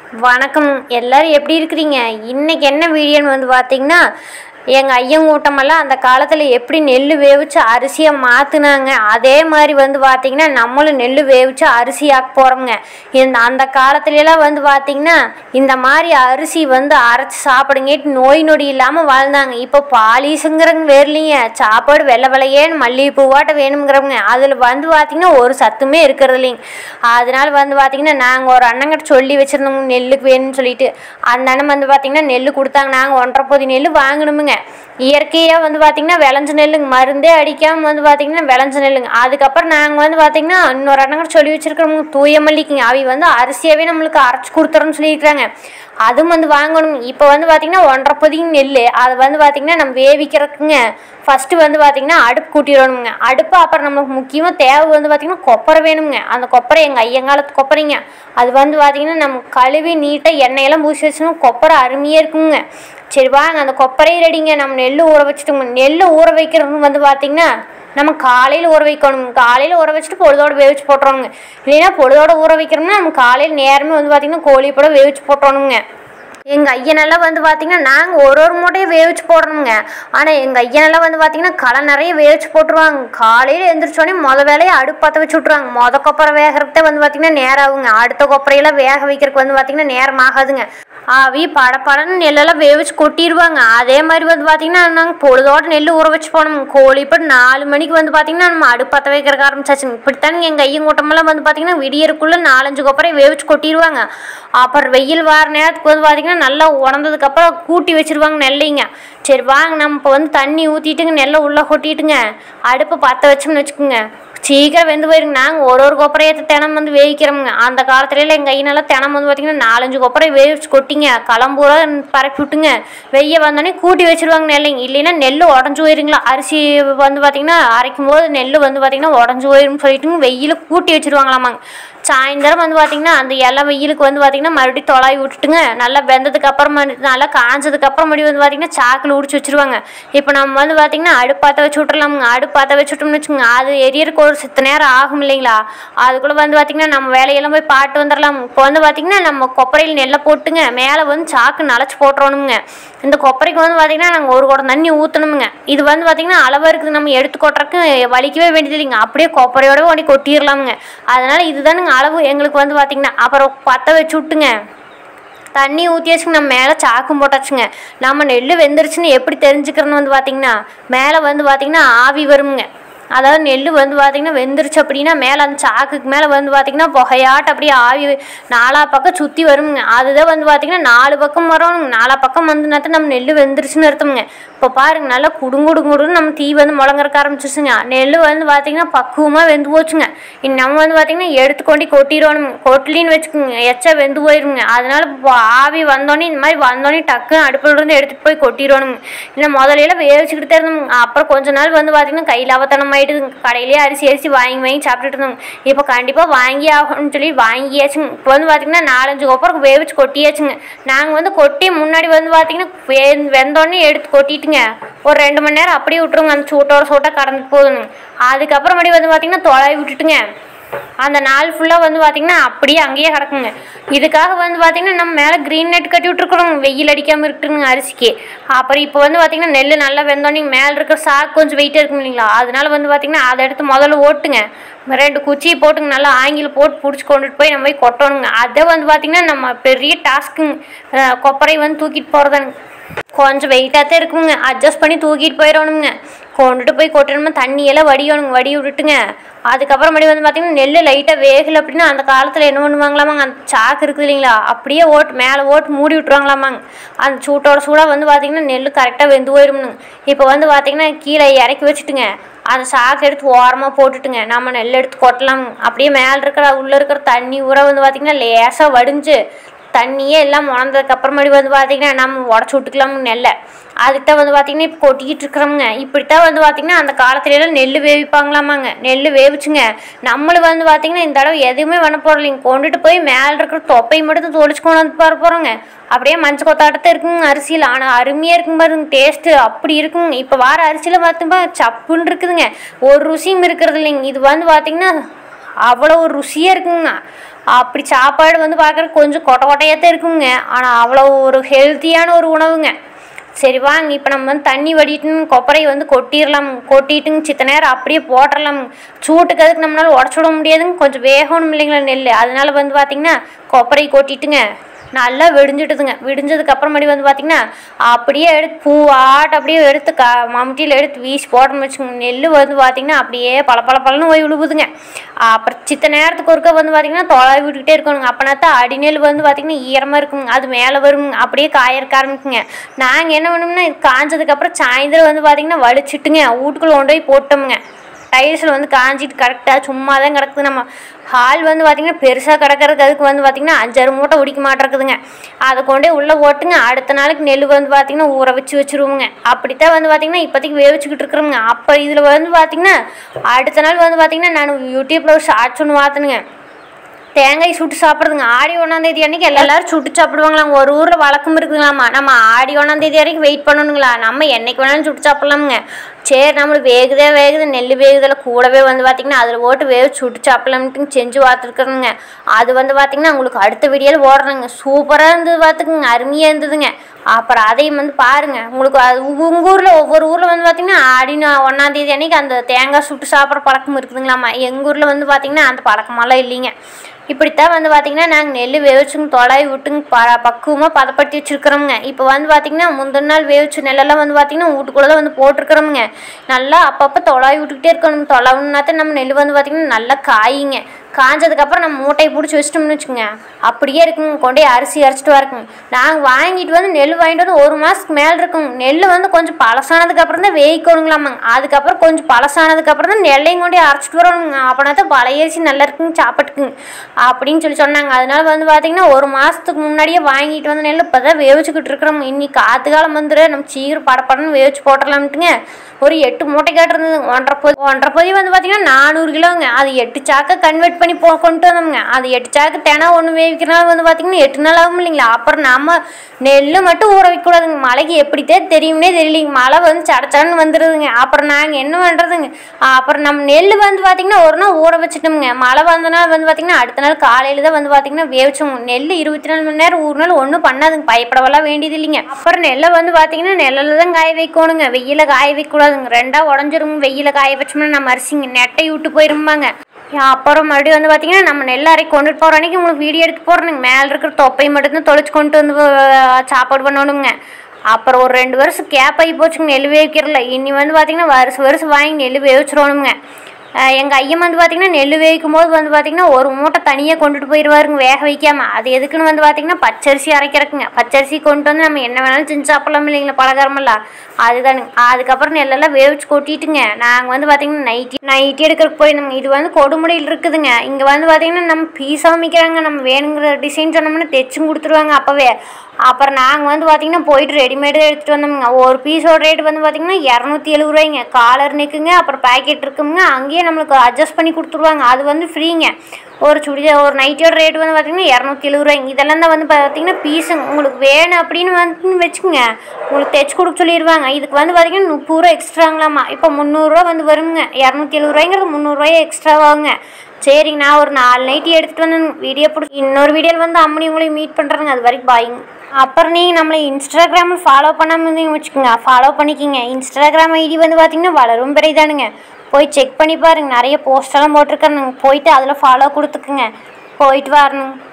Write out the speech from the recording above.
வணக்கம் எல்லாரும் எப்படி இருக்கிறீங்க இன்னைக்கு என்ன வீடியோன்னு வந்து பார்த்தீங்கன்னா எங்கள் ஐயன் கூட்டமெல்லாம் அந்த காலத்தில் எப்படி நெல் வேவிச்சு அரிசியை மாற்றினாங்க அதே மாதிரி வந்து பார்த்தீங்கன்னா நம்மளும் நெல் வேவிச்சு அரிசி ஆக்க போகிறோங்க இந்த அந்த காலத்துலலாம் வந்து பார்த்தீங்கன்னா இந்த மாதிரி அரிசி வந்து அரைச்சி சாப்பிடுங்கட்டு நோய் நொடி இல்லாமல் வாழ்ந்தாங்க இப்போ பாலிசுங்கிறவங்க வேறலைங்க சாப்பாடு வெள்ளை வெள்ளையேன்னு மல்லிகைப்பூவாட்ட வேணுங்கிறவங்க அதில் வந்து பார்த்தீங்கன்னா ஒரு சத்துமே இருக்கிறது இல்லைங்க அதனால வந்து பார்த்தீங்கன்னா நாங்கள் ஒரு அண்ணங்கிட்ட சொல்லி வச்சுருந்தோங்க நெல்லுக்கு வேணும்னு சொல்லிட்டு அந்த அண்ணன் வந்து பார்த்தீங்கன்னா நெல் கொடுத்தாங்க நாங்கள் ஒன்றரை பொதி நெல் வாங்கணுமுங்க இயற்கையாக வந்து பார்த்தீங்கன்னா விளைஞ்ச நெல்லுங்க மருந்தே அடிக்காமல் வந்து பார்த்தீங்கன்னா விளைஞ்ச நெல்லுங்க அதுக்கப்புறம் நாங்கள் வந்து பார்த்தீங்கன்னா இன்னொரு அண்ணங்கிட்ட சொல்லி வச்சுருக்கிறோம் தூய மல்லிக்குங்க அவை வந்து அரிசியாகவே நம்மளுக்கு அரைச்சி கொடுத்துறோன்னு சொல்லியிருக்கிறாங்க அதுவும் வந்து வாங்கணும் இப்போ வந்து பார்த்தீங்கன்னா ஒன்றரை பொதிங்க நெல் அதை வந்து பார்த்தீங்கன்னா நம்ம வேவிக்கிறதுக்குங்க ஃபஸ்ட்டு வந்து பார்த்தீங்கன்னா அடுப்பு கூட்டிடணுங்க அடுப்பு அப்புறம் நம்மளுக்கு முக்கியமாக தேவை வந்து பார்த்தீங்கன்னா கொப்பரை வேணுங்க அந்த கொப்பரை எங்கள் ஐயங்காலத்து கொப்பரைங்க அது வந்து பார்த்தீங்கன்னா நம்ம கழுவி நீட்டாக எண்ணெயெல்லாம் பூசி வச்சோம்னா கொப்பரை அருமையாக இருக்குங்க சரி வாங்க அந்த கொப்பரையும் ரெடிங்க நம்ம நெல் ஊற வச்சுட்டோங்க நெல் ஊற வைக்கிறது வந்து பார்த்தீங்கன்னா நம்ம காலையில் ஊற வைக்கணும் காலையில் ஊற வச்சுட்டு பொழுதோட வேவிச்சு போட்டுறோங்க இல்லைன்னா பொழுதோட ஊற வைக்கிறோம்னா நம்ம காலையில் நேரமே வந்து பார்த்திங்கன்னா கோழி போட வேவிச்சு போட்டுறணுங்க எங்கள் ஐயனெல்லாம் வந்து பார்த்திங்கன்னா நாங்கள் ஒரு ஒரு மூட்டையும் வேவிச்சு போடணுங்க ஆனால் எங்கள் ஐயனெல்லாம் வந்து பார்த்திங்கன்னா களை நிறைய வேவிச்சு போட்டுருவாங்க காலையில் எழுந்திரிச்சோடனே மொதல் வேலையை அடுப்பு பற்ற வச்சு விட்ருவாங்க மொதல் கொப்பரை வேகிறதுக்கு வந்து பார்த்திங்கன்னா நேரம் ஆகுங்க அடுத்த கொப்பரையெல்லாம் வேக வைக்கிறதுக்கு வந்து பார்த்திங்கன்னா நேரம் ஆகாதுங்க ஆவி படப்படன்னு நெல்லெல்லாம் வேவிச்சு கொட்டிடுவாங்க அதே மாதிரி வந்து பார்த்திங்கன்னா நாங்கள் பொழுதோட நெல் ஊற வச்சு போனோம் கோழி இப்போ நாலு மணிக்கு வந்து பார்த்திங்கன்னா நம்ம அடுப்பு பற்ற வைக்கிறக்க ஆரம்பிச்சாச்சுங்க இப்படித்தானுங்க எங்கள் ஐயன் கூட்டமெல்லாம் வந்து பார்த்திங்கன்னா விடியறக்குள்ளே நாலஞ்சு கொப்பரை வேவிச்சு கொட்டிடுவாங்க அப்புறம் வெயில் வார நேரத்துக்கு வந்து பார்த்திங்கன்னா நல்லா உணர்ந்ததுக்கப்புறம் கூட்டி வச்சிருவாங்க நெல்லைங்க சரி வாங்க நம்ம இப்போ வந்து தண்ணி ஊற்றிட்டுங்க நெல்லை உள்ளே கொட்டிட்டுங்க அடுப்பு பற்ற வச்சோம்னு வச்சுக்கோங்க சீக்கிரம் வெந்து போயிருங்க நாங்கள் ஒரு ஒரு கொப்பரையத்தை தினம் வந்து வேவிக்கிறோமுங்க அந்த காலத்துலலாம் எங்கள் கையினால தினம் வந்து பார்த்திங்கன்னா நாலஞ்சு கொப்பரை வேவிச்சு கொட்டிங்க களம்பூரா பரப்பி விட்டுங்க வெய்ய வந்தோடனே கூட்டி வச்சிருவாங்க நெல்லைங்க இல்லைன்னா நெல் உடஞ்சி போயிருங்களா அரிசி வந்து பார்த்திங்கன்னா அரைக்கும் போது நெல் வந்து பார்த்திங்கன்னா உடஞ்சி போயிரும்னு சொல்லிட்டுங்க வெயில கூட்டி வச்சிருவாங்களாமாங்க சாயந்தரம் வந்து பார்த்திங்கன்னா அந்த இலை வெயிலுக்கு வந்து பார்த்திங்கன்னா மறுபடியும் தொலாவி விட்டுட்டுங்க நல்லா வெந்ததுக்கு அப்புறம் மறு- நல்லா காஞ்சதுக்கு அப்புறம் மறுபடியும் வந்து பார்த்திங்கன்னா சாக்கில் உடிச்சு வச்சிருவாங்க இப்போ நம்ம வந்து பார்த்திங்கன்னா அடுப்பாத்த வச்சு விட்றலாமுங்க அடுப்பாத்த வச்சு விட்டோம்னு வச்சுக்கோங்க அது எரியறதுக்கு ஒரு சித்த நேரம் ஆகும் இல்லைங்களா அதுக்குள்ளே வந்து பார்த்திங்கன்னா நம்ம வேலையெல்லாம் போய் பாட்டு வந்துடலாம் இப்போ வந்து பார்த்திங்கன்னா நம்ம கொப்பரையில் நெல்லை போட்டுங்க மேலே வந்து சாக்கு நனைச்சி போட்டுறணுங்க இந்த கொப்பரைக்கு வந்து பார்த்திங்கன்னா நாங்கள் ஒரு குடம் தண்ணி ஊற்றணுமுங்க இது வந்து பார்த்திங்கன்னா அளவாக இருக்குது நம்ம எடுத்து கொட்டுறக்கு வலிக்கவே வேண்டியது இல்லைங்க அப்படியே கொப்பரையோட ஒண்டி கொட்டிடலாமுங்க அதனால் இதுதானுங்க அளவு எங்களுக்கு வந்து பார்த்திங்கன்னா அப்புறம் பற்ற வச்சு விட்டுங்க தண்ணி ஊற்றி வச்சுங்க நம்ம மேலே சாக்கும் போட்டாச்சுங்க நம்ம நெல் வெந்துருச்சுன்னு எப்படி தெரிஞ்சுக்கிறோன்னு வந்து பார்த்திங்கன்னா மேலே வந்து பார்த்திங்கன்னா ஆவி வருமுங்க அதாவது நெல் வந்து பார்த்திங்கன்னா வெந்துருச்சு அப்படின்னா மேலே அந்த சாக்குக்கு மேலே வந்து பார்த்திங்கன்னா புகையாட்ட அப்படியே ஆவி நாலா பக்கம் சுற்றி வருமுங்க அதுதான் வந்து பார்த்திங்கன்னா நாலு பக்கம் வரணுங்க நாலா பக்கம் வந்து நேரத்தில் நம்ம நெல் வெந்துருச்சுன்னு அர்த்தமுங்க இப்போ பாருங்க நல்லா குடுங்குடு குடுன்னு நம்ம தீ வந்து முழங்கறக்க ஆரம்பிச்சிச்சுங்க நெல் வந்து பார்த்திங்கன்னா பக்குவமாக வெந்து போச்சுங்க இனி நம்ம வந்து பார்த்திங்கன்னா எடுத்து கொண்டு கொட்டிடணும் கொட்டலின்னு வச்சுக்கோங்க எச்சா வெந்து போயிருங்க அதனால இப்போ ஆவி வந்தோடனே இந்த மாதிரி வந்தோடனே டக்குன்னு அடுப்பில் இருந்து எடுத்துகிட்டு போய் கொட்டிடணுங்க இல்லை முதல்ல வேவிச்சுக்கிட்டு தான் இருந்தோங்க அப்புறம் கொஞ்ச நாள் வந்து பார்த்திங்கன்னா கையில் அவத்தனம் ஆயிட்டுதுங்க கடையிலேயே அரிசி அரிசி வாங்கி வாங்கி சாப்பிட்டுட்டு இருந்தோங்க இப்போ கண்டிப்பாக வாங்கி ஆகணும்னு சொல்லி வாங்கியாச்சுங்க இப்போ வந்து பார்த்திங்கன்னா நாலஞ்சு கொப்பரம் வேவிச்சு கொட்டியாச்சுங்க நாங்கள் வந்து கொட்டி முன்னாடி வந்து பார்த்திங்கன்னா வெ வெந்தோடனே எடுத்து கொட்டிட்டுங்க ஒரு ரெண்டு மணி நேரம் அப்படியே விட்டுருங்க அந்த சூட்டோட சூட்டாக கடந்துட்டு போதுங்க அதுக்கப்புறமேடி வந்து பார்த்திங்கன்னா தொலாவி விட்டுட்டுங்க அந்த நாள் ஃபுல்லாக வந்து பார்த்திங்கன்னா அப்படியே அங்கேயே கிடக்குங்க இதுக்காக வந்து பார்த்திங்கன்னா நம்ம மேலே க்ரீன் நெட் கட்டி விட்ருக்குறோங்க வெயில் அடிக்காமல் இருக்குங்க அரிசிக்கு அப்புறம் இப்போ வந்து பார்த்திங்கன்னா நெல் நல்லா வெந்தோடனே மேலே இருக்கிற சாக்கு கொஞ்சம் வெயிட்டாக இருக்கும் இல்லைங்களா அதனால வந்து பார்த்திங்கன்னா அதை எடுத்து முதல்ல ஓட்டுங்க ரெண்டு குச்சியை போட்டுங்க நல்லா ஆங்கில போட்டு பிடிச்சி கொண்டுட்டு போய் நம்ம போய் கொட்டணுங்க அதை வந்து பார்த்திங்கன்னா நம்ம பெரிய டாஸ்க்குங்க கொப்பரை வந்து தூக்கிட்டு போகிறதானுங்க கொஞ்சம் வெயிட்டாக தான் இருக்குங்க அட்ஜஸ்ட் பண்ணி தூக்கிட்டு போயிடணுங்க கொண்டுட்டு போய் கொட்டணுமா தண்ணியெல்லாம் வடியணுங்க வடி விட்டுட்டுங்க அதுக்கப்புறம் மறுபடியும் வந்து பார்த்திங்கன்னா நெல் லைட்டாக வேகலை அப்படின்னா அந்த காலத்தில் என்ன பண்ணுவாங்களாமாங்க அந்த சாக்கு இருக்குது இல்லைங்களா அப்படியே ஓட்டு மேலே ஓட்டு மூடி விட்ருவாங்களாமாங்க அந்த சூட்டோட சூடாக வந்து பார்த்திங்கன்னா நெல் கரெக்டாக வெந்து போயிடும்னுங்க இப்போ வந்து பார்த்திங்கன்னா கீழே இறக்கி வச்சுட்டுங்க அந்த சாக்கு எடுத்து ஓரமாக போட்டுட்டுங்க நம்ம நெல் எடுத்து கொட்டலாம் அப்படியே மேலே இருக்கிற உள்ளே இருக்கிற தண்ணி ஊற வந்து பார்த்திங்கன்னா லேசாக வடிஞ்சு தண்ணியே எல்லாம் முளந்ததுக்கு அப்புறமேடி வந்து பார்த்திங்கன்னா நம்ம உடச்சி விட்டுக்கலாம் நெல்லை அதுக்கிட்ட வந்து பார்த்திங்கன்னா இப்போ கொட்டிக்கிட்டு இருக்கிறோமுங்க இப்படித்தான் வந்து பார்த்திங்கன்னா அந்த காலத்துலலாம் நெல் வேவிப்பாங்களாமாங்க நெல் வேவிச்சுங்க நம்மளும் வந்து பார்த்திங்கன்னா இந்த தடவை எதுவுமே பண்ண போகிறலைங்க கொண்டுட்டு போய் மேலே இருக்கிற தொப்பை மட்டும் தொளிச்சு கொண்டு வந்து பாரு போகிறோங்க அப்படியே மஞ்சள் கொத்தாட்டத்தை இருக்குங்க அரிசியில் ஆனால் அருமையாக இருக்குங்க பாருங்க டேஸ்ட்டு அப்படி இருக்குங்க இப்போ வார அரிசியில் பார்த்தோம்னா சப்புன்னு இருக்குதுங்க ஒரு ருசியும் இருக்கிறது இல்லைங்க இது வந்து பார்த்திங்கன்னா அவ்வளோ ஒரு ருசியாக இருக்குங்க அப்படி சாப்பாடு வந்து பார்க்குறக்கு கொஞ்சம் கொட்டை கொட்டையாக தான் இருக்குங்க ஆனால் அவ்வளோ ஒரு ஹெல்த்தியான ஒரு உணவுங்க சரி வாங்க இப்போ நம்ம வந்து தண்ணி வடிட்டுன்னு கொப்பரையை வந்து கொட்டிடலாம் கொட்டிட்டுங்க சித்த நேரம் அப்படியே போட்டுடலாம் சூட்டுக்கு அதுக்கு நம்மளால உடச்சி விட முடியாதுங்க கொஞ்சம் வேகணும் இல்லைங்களா நெல் அதனால வந்து பார்த்திங்கன்னா கொப்பரை கொட்டிட்டுங்க நல்லா வெடிஞ்சிட்டுதுங்க விடிஞ்சதுக்கு அப்புறமேடி வந்து பார்த்திங்கன்னா அப்படியே எடுத்து பூவாட்ட அப்படியே எடுத்து க மம்முட்டியில் எடுத்து வீசி போட்டோம்னு வச்சுக்கோங்க நெல் வந்து பார்த்திங்கன்னா அப்படியே பல பல பலன்னு போய் விழுவுதுங்க அப்புறம் சித்த நேரத்துக்கு ஒருக்க வந்து பார்த்திங்கன்னா தொலை விட்டுக்கிட்டே இருக்கணுங்க அப்போனா தான் அடிநெல் வந்து பார்த்திங்கன்னா ஈரமாக இருக்குங்க அது மேலே வருங்க அப்படியே காய இருக்க ஆரம்பிக்குங்க நாங்கள் என்ன பண்ணோம்னா இது காஞ்சதுக்கப்புறம் சாயந்தரம் வந்து பார்த்திங்கன்னா வலிச்சிட்டுங்க வீட்டுக்குள்ளே கொண்டு போய் போட்டோமுங்க டைல்ஸில் வந்து காஞ்சிட்டு கரெக்டாக சும்மா தான் கிடக்குது நம்ம ஹால் வந்து பார்த்திங்கன்னா பெருசாக கிடக்கிறதுக்கு அதுக்கு வந்து பார்த்திங்கன்னா அஞ்சாறு மூட்டை உடிக்க மாட்டேருக்குதுங்க அதை கொண்டே உள்ளே ஓட்டுங்க அடுத்த நாளைக்கு நெல் வந்து பார்த்திங்கன்னா ஊற வச்சு வச்சுருவோங்க அப்படித்தான் வந்து பார்த்திங்கன்னா இப்போதைக்கு வேவிச்சுக்கிட்டு இருக்கிறோங்க அப்போ இதில் வந்து பார்த்திங்கன்னா அடுத்த நாள் வந்து பார்த்திங்கன்னா நான் யூடியூப்பில் ஒரு ஷார்ட்ஸ் ஒன்று மாற்றணுங்க தேங்காய் சுட்டு சாப்பிட்றதுங்க ஆடி ஒன்றாந்தேதி அன்னைக்கு எல்லாரும் சுட்டு சாப்பிடுவாங்களாம் ஒரு ஊரில் வழக்கம் இருக்குங்களாமா நம்ம ஆடி ஒன்றாந்தேதி வரைக்கும் வெயிட் பண்ணணுங்களா நம்ம என்னைக்கு வேணாலும் சுட்டு சாப்பிட்லாமுங்க சரி நம்மளுக்கு வேகுதே வேகுது நெல் வேகுதில் கூடவே வந்து பார்த்திங்கன்னா அதில் போட்டு வேக சுட்டு சாப்பிட்லாம்ட்டு செஞ்சு பார்த்துருக்குறேங்க அது வந்து பார்த்திங்கன்னா உங்களுக்கு அடுத்த வீடியோவில் ஓடுறேங்க சூப்பராக இருந்தது பார்த்துக்குங்க அருமையாக இருந்ததுங்க அப்புறம் அதையும் வந்து பாருங்கள் உங்களுக்கு அது உங்கள் ஊரில் ஒவ்வொரு ஊரில் வந்து பார்த்திங்கன்னா ஆடி ஒன்றாந்தேதி அன்னைக்கு அந்த தேங்காய் சுட்டு சாப்பிட்ற பழக்கம் இருக்குதுங்களாம்மா எங்கள் ஊரில் வந்து பார்த்திங்கன்னா அந்த பழக்கமெல்லாம் இல்லைங்க இப்படித்தான் வந்து பார்த்திங்கன்னா நாங்கள் நெல் வேவிச்சுங்க தொலாவி விட்டுங்க ப பக்குவமாக பதப்படுத்தி வச்சுருக்குறோமுங்க இப்போ வந்து பார்த்திங்கன்னா முந்தின நாள் வேவிச்ச நெல்லெல்லாம் வந்து பார்த்திங்கன்னா வீட்டுக்குள்ளே தான் வந்து போட்டிருக்கிறோமுங்க நல்லா அப்பப்போ தொலாவி விட்டுக்கிட்டே இருக்கணும் தொலைவுனா தான் நம்ம நெல் வந்து பார்த்திங்கன்னா நல்லா காயுங்க காஞ்சதுக்கப்புறம் நம்ம மூட்டையை பிடிச்சி வச்சிட்டோம்னு வச்சுக்கோங்க அப்படியே இருக்குங்க கொண்டே அரிசி அரைச்சிட்டு வரக்குங்க நாங்கள் வாங்கிட்டு வந்து நெல் வாங்கிட்டு வந்து ஒரு மாதத்துக்கு மேலே இருக்குங்க நெல் வந்து கொஞ்சம் பழசானதுக்கப்புறம் தான் வேய்க்கணுங்களாமாங்க அதுக்கப்புறம் கொஞ்சம் பழசானதுக்கப்புறம் தான் நெல்லையும் கொண்டே அரைச்சிட்டு வரணுங்க அப்படின்னா தான் பழைய அரிசி நல்லா இருக்குங்க சாப்பாட்டுக்குங்க அப்படின்னு சொல்லி சொன்னாங்க அதனால வந்து பார்த்திங்கன்னா ஒரு மாதத்துக்கு முன்னாடியே வாங்கிட்டு வந்து நெல் இப்போ தான் வேவிச்சுக்கிட்டு இருக்கிறோம் இன்னைக்கு காற்று காலம் வந்துரு நம்ம சீக்கிரம் படப்படன்னு வேவிச்சு போட்டுடலாம்ட்டுங்க ஒரு எட்டு மூட்டை கேட்டிருந்தது ஒன்றரை பொதி ஒன்றரை பொதி வந்து பார்த்திங்கன்னா நானூறு கிலோங்க அது எட்டு சாக்கை கன்வெர்ட் பண்ணி போ கொண்டு வந்தோம்ங்க அது எட்டு சாக்கு தினம் ஒன்று வேவிக்கிறனால வந்து பார்த்திங்கன்னா எட்டு நாள் ஆகும் இல்லைங்களா அப்புறம் நம்ம நெல் மட்டும் ஊற வைக்கக்கூடாதுங்க மழைக்கு எப்படித்தே தெரியும்னே தெரியலிங்க மழை வந்து சடச்சடன்னு வந்துடுதுங்க அப்புறம் நாங்கள் என்ன பண்ணுறதுங்க அப்புறம் நம்ம நெல் வந்து பார்த்திங்கன்னா ஒரு நாள் ஊற வச்சுட்டோம்ங்க மழை வந்தனால வந்து பார்த்திங்கன்னா அடுத்த நாள் காலையில் தான் வந்து பார்த்திங்கன்னா வேவிச்சோம் நெல் இருபத்தி நாலு மணி நேரம் ஊறு நாள் ஒன்றும் பண்ணாதுங்க பயப்படவெல்லாம் வேண்டியது இல்லைங்க அப்புறம் நெல்லை வந்து பார்த்திங்கன்னா நெல்லில் தான் காய வைக்கணுங்க வெயில காய வைக்கக்கூடாதுங்க ரெண்டாக உடஞ்சிரும் வெயில காய வச்சோம்னா நம்ம அரிசிங்க நெட்டை விட்டு போயிரும்பாங்க அப்புறம் மறுபடியும் வந்து பார்த்திங்கன்னா நம்ம நெல் அரை கொண்டுட்டு போகிற அன்னைக்கு உங்களுக்கு வீடியோ எடுக்க போகிறோங்க மேலே இருக்கிற தொப்பையை மட்டும்தான் தொலைச்சி கொண்டு வந்து அஹ், சாப்பாடு பண்ணணுங்க அப்புறம் ஒரு ரெண்டு வருஷம் கேப் ஆகி போச்சுங்க நெல் வேவிக்கிறல இனி வந்து பார்த்திங்கன்னா வருஷம் வருஷம் வாங்கி நெல் வேவிச்சிடணுங்க எங்கள் ஐயன் வந்து பார்த்திங்கன்னா நெல் வேவிக்கும் போது வந்து பார்த்திங்கன்னா ஒரு மூட்டை தனியாக கொண்டுட்டு போயிடுவாருங்க வேக வைக்காம அது எதுக்குன்னு வந்து பார்த்திங்கன்னா பச்சரிசி அரைக்கிறக்குங்க பச்சரிசி கொண்டு வந்து நம்ம என்ன வேணாலும் செஞ்சு சாப்பிடலாம் இல்லைங்களா பலகாரமெல்லாம் அதுதானுங்க அதுக்கப்புறம் நெல்லெல்லாம் வேவிச்சு கொட்டிட்டுங்க நாங்கள் வந்து பார்த்திங்கன்னா நைட்டி நைட்டி எடுக்கிறதுக்கு போயிருந்தோங்க இது வந்து கொடுமுடியில் இருக்குதுங்க இங்கே வந்து பார்த்திங்கன்னா நம்ம பீஸாக விற்கிறாங்க நம்ம வேணுங்கிற டிசைன் சொன்னோம்னா தைச்சும் கொடுத்துருவாங்க அப்போவே அப்புறம் நாங்கள் வந்து பார்த்திங்கன்னா போயிட்டு ரெடிமேடு எடுத்துகிட்டு வந்தோம்ங்க ஒரு பீஸோட ரேட் வந்து பார்த்திங்கன்னா இரநூத்தி எழுபது ரூபாய்ங்க காலர் நெக்குங்க அப்புறம் பேக்கெட் இருக்குங்க அங்கேயே நம்மளுக்கு அட்ஜஸ்ட் பண்ணி கொடுத்துருவாங்க அது வந்து ஃப்ரீங்க ஒரு சுடிதார் ஒரு நைட்டியோட ரேட் வந்து பார்த்திங்கன்னா இரநூத்தி எழுபது ரூபாய்ங்க இதெல்லாம் தான் வந்து பார்த்திங்கன்னா பீஸுங்க உங்களுக்கு வேணும் அப்படின்னு வந்து வச்சுக்கோங்க உங்களுக்கு தைச்சு கொடுக்க சொல்லிடுவாங்க இதுக்கு வந்து பார்த்திங்கன்னா முப்பது ரூபா எக்ஸ்ட்ராங்களாமா இப்போ முந்நூறுரூவா வந்து வருங்க இரநூத்தி எழுபது ரூபாய்ங்கிறது முந்நூறுரூவாயே எக்ஸ்ட்ராவாகுங்க சரிங்க நான் ஒரு நாலு நைட்டி எடுத்துகிட்டு வந்து வீடியோ பிடிச்சி இன்னொரு வீடியோவில் வந்து அம்மனி உங்களையும் மீட் பண்ணுறேங்க அது வரைக்கும் பாய்ங்க அப்புறம் நீங்கள் நம்மளை இன்ஸ்டாகிராமில் ஃபாலோ பண்ணாமல் இருந்தீங்க வச்சுக்கோங்க ஃபாலோ பண்ணிக்கிங்க இன்ஸ்டாகிராம் ஐடி வந்து பார்த்திங்கன்னா வளரும் பெரியதானுங்க போய் செக் பண்ணி பாருங்க நிறைய போஸ்டெல்லாம் போட்டிருக்கேன் போயிட்டு அதில் ஃபாலோ கொடுத்துக்குங்க போயிட்டு வரணுங்க